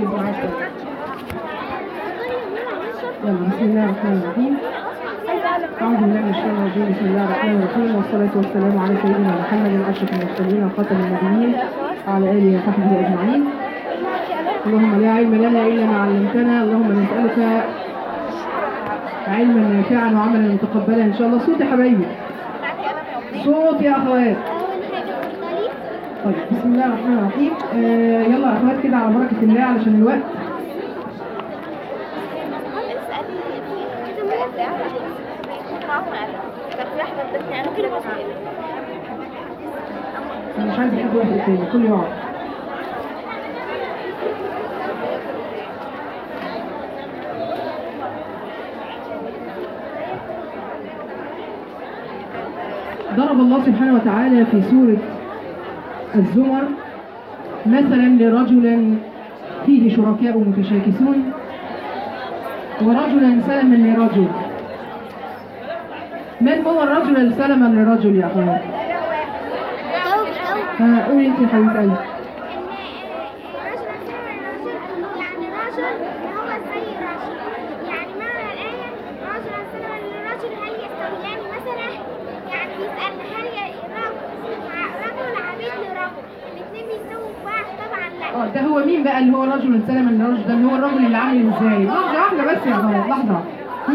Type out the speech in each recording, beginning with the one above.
يبقى معاك يلا بسم الله الرحمن الرحيم أعوذ بالله من الشيطان الرجيم بسم الله الرحمن الرحيم والصلاة والسلام على سيدنا محمد أشرف المرسلين وخاتم النبيين وعلى آله وصحبه أجمعين اللهم لا علم لنا إلا ما علمتنا اللهم نسألك علما نافعا وعملا متقبلا إن شاء الله صوت يا حبايبي صوت يا أخوات طيب بسم الله الرحمن الرحيم آه يلا يا أخوات كده على بركة الله علشان الوقت كان في واحدة ادتني انا كده بس أنا مش عايز حد واحد تاني كل يقعد ضرب الله سبحانه وتعالى في سورة الزمر مثلا لرجل فيه شركاء متشاكسون ورجلا سلما لرجل من هو الرجل السلما لرجل يا اخوان؟ ها قولي انت يا حبيبه قلبي اه ده هو مين بقى اللي هو الرجل سلما لرجل ده اللي هو الرجل اللي عامل ازاي؟ لحظه واحده بس يا اخوان لحظه هم؟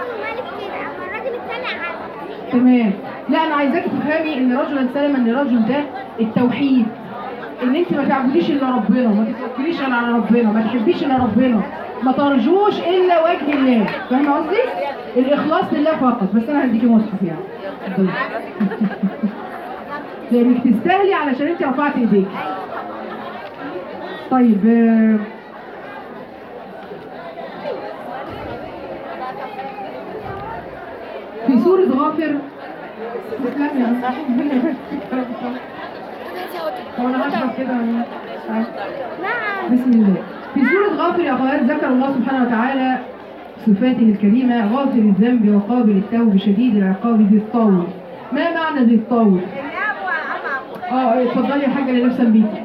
تمام لا انا عايزاكي تفهمي ان رجلا سلما لرجل ده التوحيد ان انت ما تعبديش الا ربنا ما تتوكليش الا على ربنا ما تحبيش الا ربنا ما ترجوش الا وجه الله فاهمه قصدي الاخلاص لله فقط بس انا هديكي مصحف يعني اتفضلي. لانك تستاهلي علشان انت رفعتي ايديك طيب آه، في سورة غافر تسلمي يا رب. هو انا هشرب كده بسم الله في سورة غافر يا اخوات ذكر الله سبحانه وتعالى صفاته الكريمة غافر الذنب وقابل التوب شديد العقاب ذي الطول ما معنى ذي الطول؟ اه اتفضلي يا حاجة اللي لابسة بيتي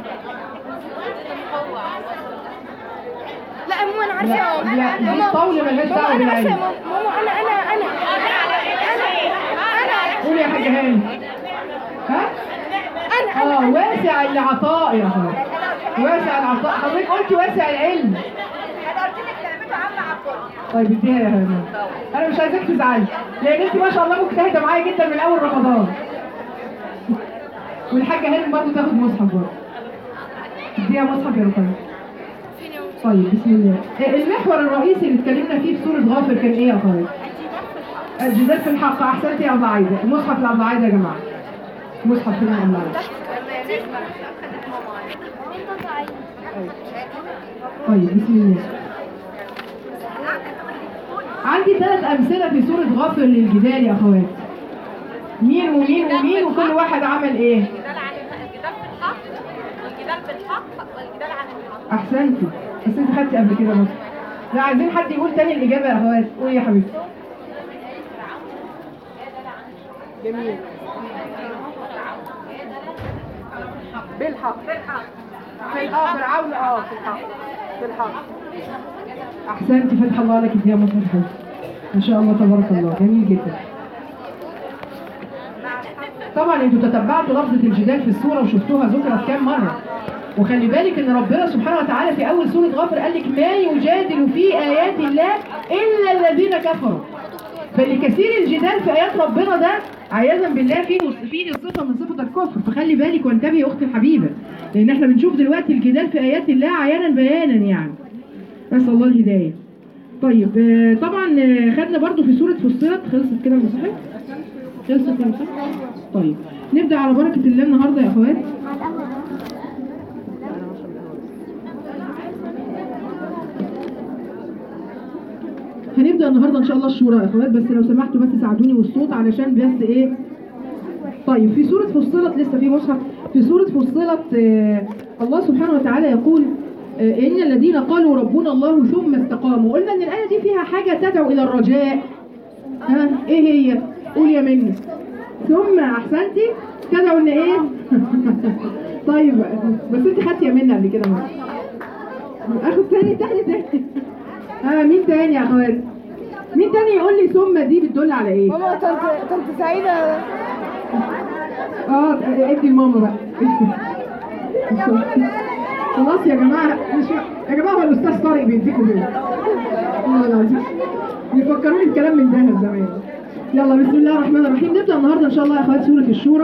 لا ماما انا عارفه يا ماما لا ذي الطول ملهاش دعوة ماما انا عارفه يا بالعلم ماما ماما انا انا انا انا قولي يا حاجة هاني ها؟ انا اه واسع العطاء يا اخوات واسع العطاء حضرتك قلتي واسع العلم طيب اديها يا هنا انا مش عايزاك تزعلي لان انت ما شاء الله مجتهده معايا جدا من اول رمضان والحاجه هاني برضه تاخد مصحف برضه اديها مصحف يا رفاق طيب بسم الله آه، المحور الرئيسي اللي اتكلمنا فيه في سوره غافر كان ايه يا اخوات؟ الجدال في الحق احسنتي يا ابو عايده المصحف لابو عايده يا جماعه مصحف فين يا ابو عايده طيب بسم الله عندي ثلاث أمثلة في سورة غافر للجدال يا أخوات مين ومين ومين وكل واحد عمل إيه؟ الجدال عن الجدال في الحق والجدال بالحق والجدال عن الحق أحسنتي بس أنت خدتي قبل كده مصر لا عايزين حد يقول تاني الإجابة يا أخوات قولي يا حبيبتي جميل بالحق بالحق في اه فرعون اه في الحق في الحق احسنتي فتح الله لك يا مصر الحج ما شاء الله تبارك الله جميل جدا طبعا انتوا تتبعتوا لفظة الجدال في السورة وشفتوها ذكرت كام مرة وخلي بالك ان ربنا سبحانه وتعالى في اول سورة غافر قال لك ما يجادل في ايات الله الا الذين كفروا فلكثير الجدال في ايات ربنا ده عياذا بالله فيه فيه صفه من صفه الكفر فخلي بالك وانتبهي يا اختي الحبيبه لان احنا بنشوف دلوقتي الجدال في ايات الله عيانا بيانا يعني نسال الله الهدايه طيب آه، طبعا آه، خدنا برضو في سوره فصلت خلصت كده المصحف خلصت المصحف طيب نبدا على بركه الله النهارده يا اخوات هنبدا النهارده ان شاء الله الشورى يا اخوات بس لو سمحتوا بس ساعدوني والصوت علشان بس ايه طيب في سورة فصلت لسه في مصحف في سورة فصلت آه الله سبحانه وتعالى يقول آه إن الذين قالوا ربنا الله ثم استقاموا قلنا إن الآية دي فيها حاجة تدعو إلى الرجاء ها إيه هي؟ قول يا مني ثم أحسنتي تدعو إن إيه؟ طيب بس أنت خدتي يا مني قبل كده مرة اخد تاني تاني تاني اه مين تاني يا اخوات مين تاني يقول لي ثم دي بتدل على ايه ماما طنط طنط سعيدة اه ادي الماما بقى خلاص يا جماعه مش يا جماعه هو الاستاذ طارق بيديكم ايه والله العظيم بيفكروني بكلام من دهب زمان يلا بسم الله الرحمن الرحيم نبدا النهارده ان شاء الله يا اخوات سوره الشورى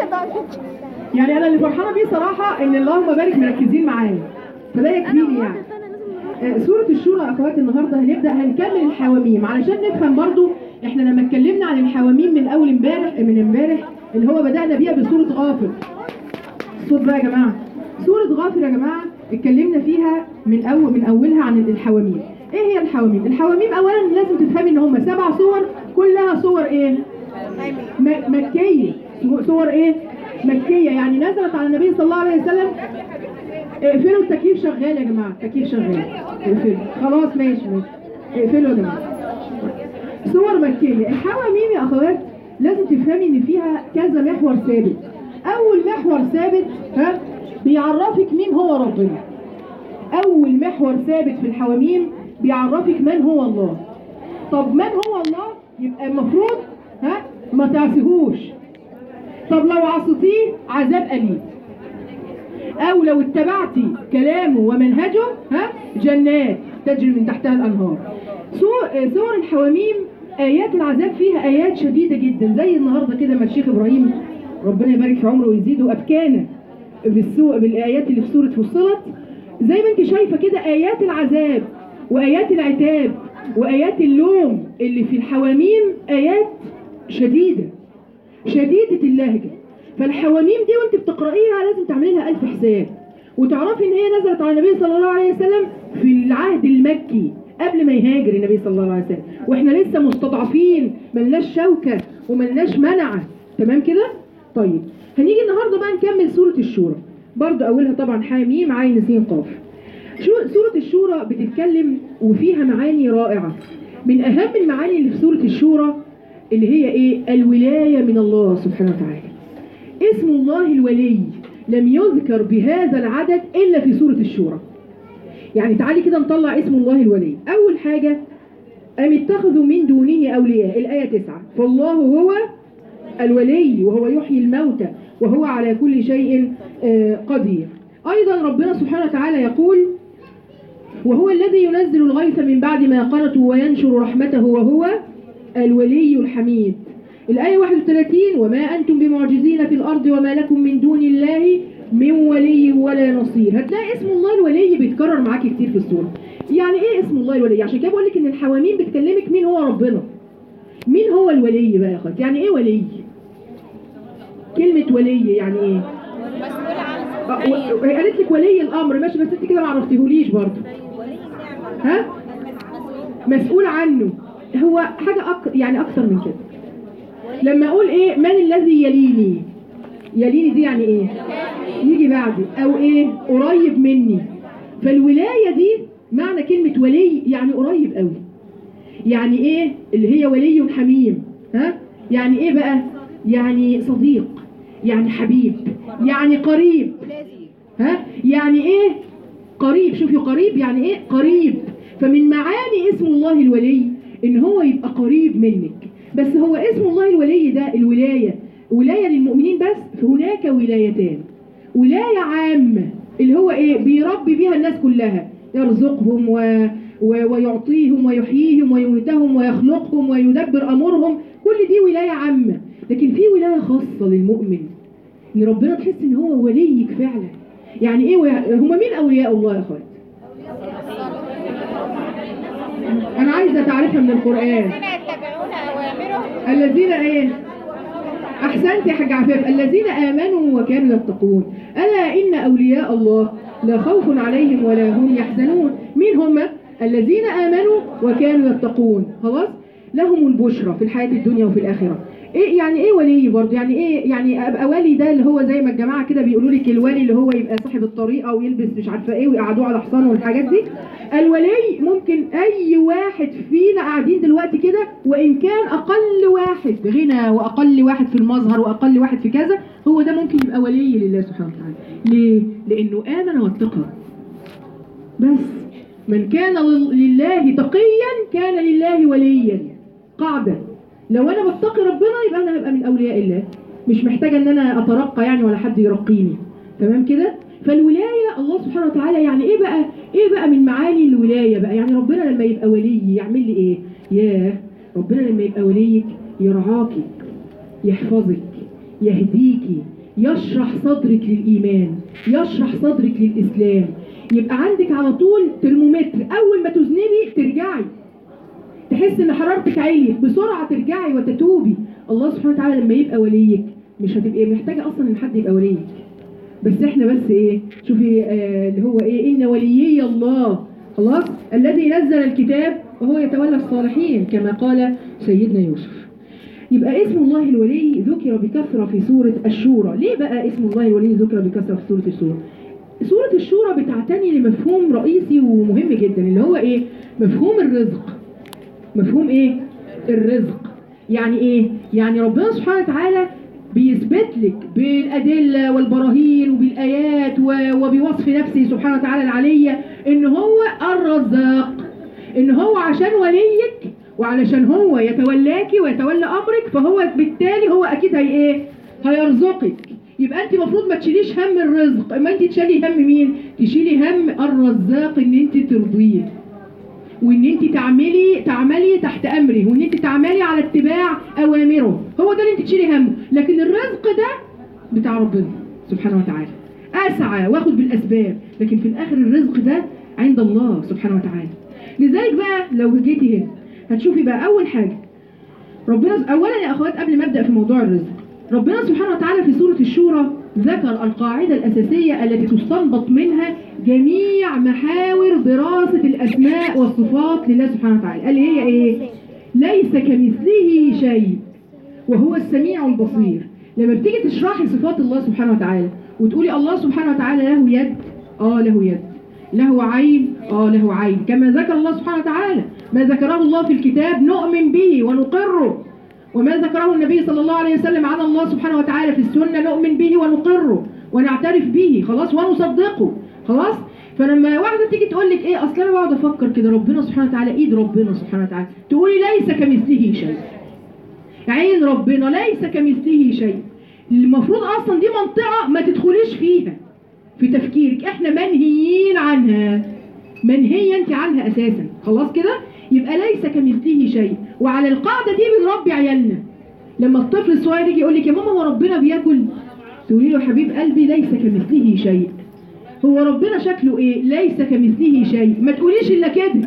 يعني انا اللي فرحانه بيه صراحه ان اللهم بارك مركزين معايا فده يكفيني يعني آه، سورة الشورى يا اخوات النهارده هنبدا هنكمل الحواميم علشان نفهم برضو احنا لما اتكلمنا عن الحواميم من اول امبارح من امبارح اللي هو بدانا بيها بسورة غافر الصوت بقى يا جماعه سورة غافر يا جماعه اتكلمنا فيها من اول من اولها عن الحواميم ايه هي الحواميم الحواميم اولا لازم تفهمي ان هم سبع صور كلها صور ايه م- مكيه صور ايه مكيه يعني نزلت على النبي صلى الله عليه وسلم اقفلوا التكييف شغال يا جماعه التكييف شغال اقفلوا خلاص ماشي ماشي اقفلوا يا جماعه صور مكيه الحواميم يا اخوات لازم تفهمي ان فيها كذا محور ثابت اول محور ثابت ها بيعرفك مين هو ربنا اول محور ثابت في الحواميم بيعرفك من هو الله طب من هو الله يبقى المفروض ها ما تعصيهوش طب لو عصيتيه عذاب أليم أو لو اتبعتي كلامه ومنهجه ها جنات تجري من تحتها الأنهار سور, سور الحواميم آيات العذاب فيها آيات شديدة جدا زي النهاردة كده ما الشيخ إبراهيم ربنا يبارك في عمره ويزيده أبكانا بالسوء بالآيات اللي في سورة فصلت زي ما انت شايفة كده آيات العذاب وآيات العتاب وآيات اللوم اللي في الحواميم آيات شديدة شديدة اللهجة فالحواميم دي وانت بتقرأيها لازم تعملي لها ألف حساب وتعرفي ان هي نزلت على النبي صلى الله عليه وسلم في العهد المكي قبل ما يهاجر النبي صلى الله عليه وسلم واحنا لسه مستضعفين ملناش شوكة وملناش منعة تمام كده طيب هنيجي النهارده بقى نكمل سورة الشورى برضو اولها طبعا حاميم عين سين قاف شو سورة الشورى بتتكلم وفيها معاني رائعة من أهم المعاني اللي في سورة الشورى اللي هي إيه؟ الولاية من الله سبحانه وتعالى اسم الله الولي لم يذكر بهذا العدد إلا في سورة الشورى يعني تعالي كده نطلع اسم الله الولي أول حاجة أم اتخذوا من دونه أولياء الآية 9 فالله هو الولي وهو يحيي الموتى وهو على كل شيء آه، قدير أيضا ربنا سبحانه وتعالى يقول وهو الذي ينزل الغيث من بعد ما قنطوا وينشر رحمته وهو الولي الحميد الآية 31 وما أنتم بمعجزين في الأرض وما لكم من دون الله من ولي ولا نصير هتلاقي اسم الله الولي بيتكرر معاكي كتير في السورة يعني ايه اسم الله الولي عشان كده بقول لك ان الحواميم بتكلمك مين هو ربنا مين هو الولي بقى يا اخواتي يعني ايه ولي كلمة ولي يعني ايه مسؤول عن آه، و- هي قالت لك ولي الامر ماشي بس انت كده ما عرفتيهوليش برضه ها مسؤول عنه هو حاجه أك... يعني اكتر من كده لما اقول ايه من الذي يليني يليني دي يعني ايه يجي بعدي او ايه قريب مني فالولايه دي معنى كلمه ولي يعني قريب قوي يعني ايه اللي هي ولي حميم ها يعني ايه بقى يعني صديق يعني حبيب يعني قريب ها يعني ايه قريب شوفي قريب يعني ايه قريب فمن معاني اسم الله الولي ان هو يبقى قريب منك بس هو اسم الله الولي ده الولايه ولايه للمؤمنين بس هناك ولايتان ولايه عامه اللي هو ايه بيربي بيها الناس كلها يرزقهم و... و... ويعطيهم ويحييهم ويميتهم ويخلقهم ويدبر امورهم كل دي ولايه عامه لكن في ولايه خاصه للمؤمن ان ربنا تحس ان هو وليك فعلا يعني ايه ويا- هما مين اولياء الله يا اخوات انا عايزه تعرفها من القران الذين يتبعون اوامره الذين ايه احسنت يا حاج عفاف الذين امنوا وكانوا يتقون الا ان اولياء الله لا خوف عليهم ولا هم يحزنون مين هم الذين امنوا وكانوا يتقون خلاص لهم البشرى في الحياه الدنيا وفي الاخره ايه يعني ايه ولي برضه يعني ايه يعني ابقى ولي ده اللي هو زي ما الجماعه كده بيقولوا لك الولي اللي هو يبقى صاحب الطريقه ويلبس مش عارفه ايه ويقعدوه على حصان والحاجات دي الولي ممكن اي واحد فينا قاعدين دلوقتي كده وان كان اقل واحد غنى واقل واحد في المظهر واقل واحد في كذا هو ده ممكن يبقى ولي لله سبحانه وتعالى ليه لانه امن واتقى بس من كان لل- لله تقيا كان لله وليا قاعدة لو انا بتقي ربنا يبقى انا هبقى من اولياء الله مش محتاجة ان انا اترقى يعني ولا حد يرقيني تمام كده فالولاية الله سبحانه وتعالى يعني ايه بقى ايه بقى من معاني الولاية بقى يعني ربنا لما يبقى ولي يعمل لي ايه ياه ربنا لما يبقى وليك يرعاكي يحفظك يهديكي يشرح صدرك للإيمان يشرح صدرك للإسلام يبقى عندك على طول ترمومتر أول ما تذنبي ترجعي تحس ان حرارتك عليت بسرعه ترجعي وتتوبي الله سبحانه وتعالى لما يبقى وليك مش هتبقي محتاجه اصلا ان حد يبقى وليك بس احنا بس ايه شوفي آه اللي هو ايه ان وليي الله خلاص الذي نزل الكتاب وهو يتولى الصالحين كما قال سيدنا يوسف يبقى اسم الله الولي ذكر بكثرة في سورة الشورى ليه بقى اسم الله الولي ذكر بكثرة في سورة الشورى سورة الشورى بتعتني لمفهوم رئيسي ومهم جدا اللي هو ايه مفهوم الرزق مفهوم ايه الرزق يعني ايه يعني ربنا سبحانه وتعالى بيثبت لك بالادله والبراهين وبالايات و- وبوصف نفسه سبحانه وتعالى العليه ان هو الرزاق ان هو عشان وليك وعلشان هو يتولاكي ويتولى امرك فهو بالتالي هو اكيد هي ايه هيرزقك يبقى انت المفروض ما تشيليش هم الرزق اما انت تشيلي هم مين تشيلي هم الرزاق ان انت ترضيه وان انت تعملي تعملي تحت امره وان انت تعملي على اتباع اوامره هو ده اللي انت تشيلي همه لكن الرزق ده بتاع ربنا سبحانه وتعالى اسعى واخد بالاسباب لكن في الاخر الرزق ده عند الله سبحانه وتعالى لذلك بقى لو جيتي هنا هتشوفي بقى اول حاجه ربنا اولا يا اخوات قبل ما ابدا في موضوع الرزق ربنا سبحانه وتعالى في سوره الشورى ذكر القاعده الاساسيه التي تستنبط منها جميع محاور دراسه الاسماء والصفات لله سبحانه وتعالى قال هي ايه ليس كمثله شيء وهو السميع البصير لما بتيجي تشرحي صفات الله سبحانه وتعالى وتقولي الله سبحانه وتعالى له يد اه له يد له عين اه له عين كما ذكر الله سبحانه وتعالى ما ذكره الله في الكتاب نؤمن به ونقره وما ذكره النبي صلى الله عليه وسلم عن الله سبحانه وتعالى في السنة نؤمن به ونقره ونعترف به خلاص ونصدقه خلاص فلما واحدة تيجي تقول لك ايه اصل انا بقعد افكر كده ربنا سبحانه وتعالى ايد ربنا سبحانه وتعالى تقولي ليس كمثله شيء عين ربنا ليس كمثله شيء المفروض اصلا دي منطقة ما تدخليش فيها في تفكيرك احنا منهيين عنها منهية انت عنها اساسا خلاص كده يبقى ليس كمثله شيء وعلى القاعدة دي بنربي عيالنا لما الطفل الصغير يجي يقول لك يا ماما هو ربنا بياكل تقولي له حبيب قلبي ليس كمثله شيء هو ربنا شكله ايه ليس كمثله شيء ما تقوليش الا كده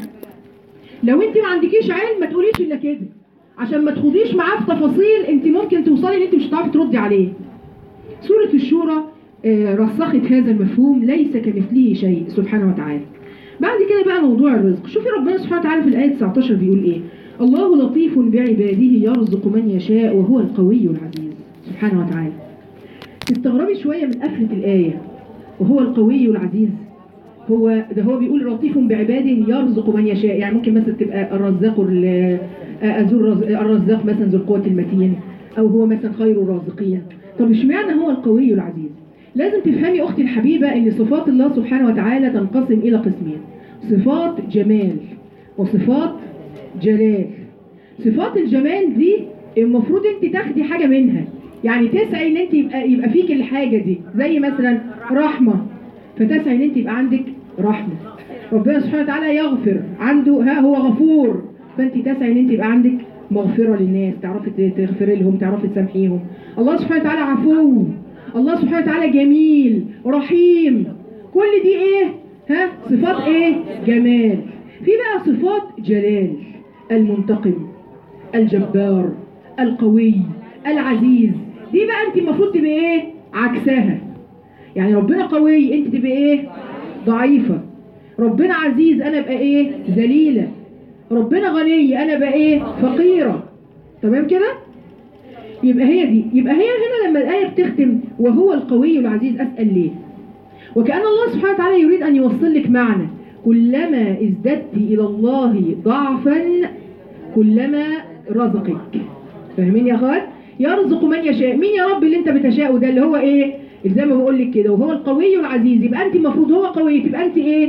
لو انت ما عندكيش علم ما تقوليش الا كده عشان ما تخوضيش معاه في تفاصيل انت ممكن توصلي ان انت مش هتعرفي تردي عليه سورة الشورى آه، رسخت هذا المفهوم ليس كمثله شيء سبحانه وتعالى بعد كده بقى موضوع الرزق شوفي ربنا سبحانه وتعالى في الآية 19 بيقول ايه الله لطيف بعباده يرزق من يشاء وهو القوي العزيز سبحانه وتعالى تستغربي شوية من قفلة الآية وهو القوي العزيز هو ده هو بيقول لطيف بعباده يرزق من يشاء يعني ممكن مثلا تبقى الرزاق ال- آه، ذو الرز- الرزاق مثلا ذو القوة المتين أو هو مثلا خير الرازقين طب اشمعنى هو القوي العزيز لازم تفهمي أختي الحبيبة أن صفات الله سبحانه وتعالى تنقسم إلى قسمين صفات جمال وصفات جلال صفات الجمال دي المفروض انت تاخدي حاجة منها يعني تسعي ان انت يبقى يبقى فيك الحاجة دي زي مثلا رحمة فتسعي ان انت يبقى عندك رحمة ربنا سبحانه وتعالى يغفر عنده ها هو غفور فانت تسعي ان انت يبقى عندك مغفرة للناس تعرفي ت- تغفري لهم تعرفي تسامحيهم الله سبحانه وتعالى عفو الله سبحانه وتعالى جميل رحيم كل دي ايه ها صفات ايه جمال في بقى صفات جلال المنتقم الجبار القوي العزيز دي بقى انت المفروض تبقى ايه عكسها يعني ربنا قوي انت تبقى ايه ضعيفة ربنا عزيز انا ابقى ايه ذليلة ربنا غني انا ابقى ايه فقيرة تمام كده يبقى هي دي يبقى هي هنا لما الآية بتختم وهو القوي العزيز أسأل ليه وكأن الله سبحانه وتعالى يريد أن يوصل لك معنى كلما ازددت إلى الله ضعفا كلما رزقك فاهمين يا اخوات يرزق من يشاء مين يا رب اللي انت بتشاءه ده اللي هو ايه زي ما بقول لك كده وهو القوي العزيز يبقى انت المفروض هو قوي تبقى انت ايه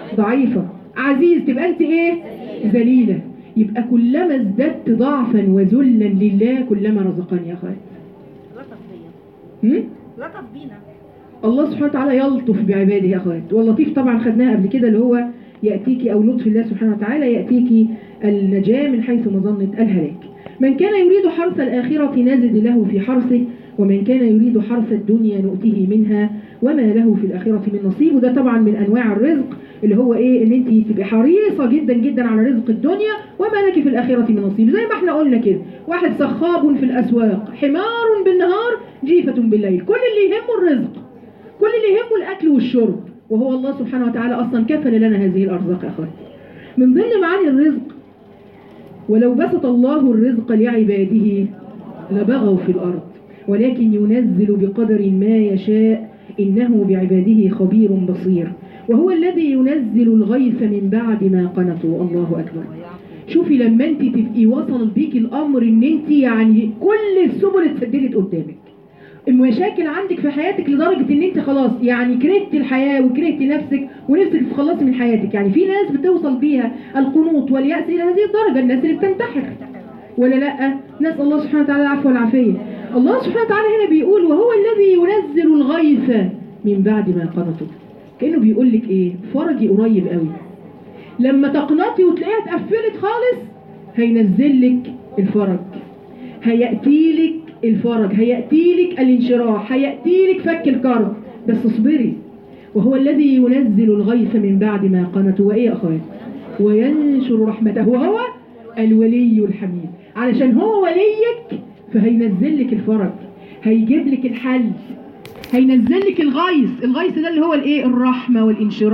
ضعيفة عزيز تبقى انت ايه ذليلة يبقى كلما ازددت ضعفا وذلا لله كلما رزقني يا اخوات لطف بينا هم؟ لطف بينا الله سبحانه وتعالى يلطف بعباده يا اخوات واللطيف طبعا خدناها قبل كده اللي هو ياتيكي او لطف الله سبحانه وتعالى ياتيكي النجاه من حيث مظنه الهلاك من كان يريد حرث الاخره نزد له في حرثه ومن كان يريد حرث الدنيا نؤته منها وما له في الاخره من نصيب وده طبعا من انواع الرزق اللي هو ايه ان انت تبقي حريصه جدا جدا على رزق الدنيا وما لك في الاخره من نصيب زي ما احنا قلنا كده واحد سخاب في الاسواق حمار بالنهار جيفه بالليل كل اللي يهمه الرزق كل اللي يهمه الاكل والشرب وهو الله سبحانه وتعالى اصلا كفل لنا هذه الارزاق يا اخواتي من ضمن معاني الرزق ولو بسط الله الرزق لعباده لبغوا في الارض ولكن ينزل بقدر ما يشاء انه بعباده خبير بصير وهو الذي ينزل الغيث من بعد ما قنطوا الله اكبر شوفي لما انت تبقي وصل بيك الامر ان انت يعني كل السبل اتسددت قدامك المشاكل عندك في حياتك لدرجة ان انت خلاص يعني كرهت الحياة وكرهت نفسك ونفسك تخلصي من حياتك يعني في ناس بتوصل بيها القنوط واليأس الى هذه الدرجة الناس اللي بتنتحر ولا لا نسأل الله سبحانه وتعالى العفو والعافية الله سبحانه وتعالى هنا بيقول وهو الذي ينزل الغيث من بعد ما قنطوا كأنه بيقول لك ايه فرجي قريب قوي لما تقنطي وتلاقيها اتقفلت خالص هينزل لك الفرج هيأتي لك الفرج هيأتي لك الانشراح هيأتي لك فك الكرب بس اصبري وهو الذي ينزل الغيث من بعد ما قنطوا وايه يا اخوات وينشر رحمته وهو الولي الحميد علشان هو وليك فهينزل لك الفرج هيجيب لك الحل هينزل لك الغيث الغيث ده اللي هو الايه الرحمه والانشراح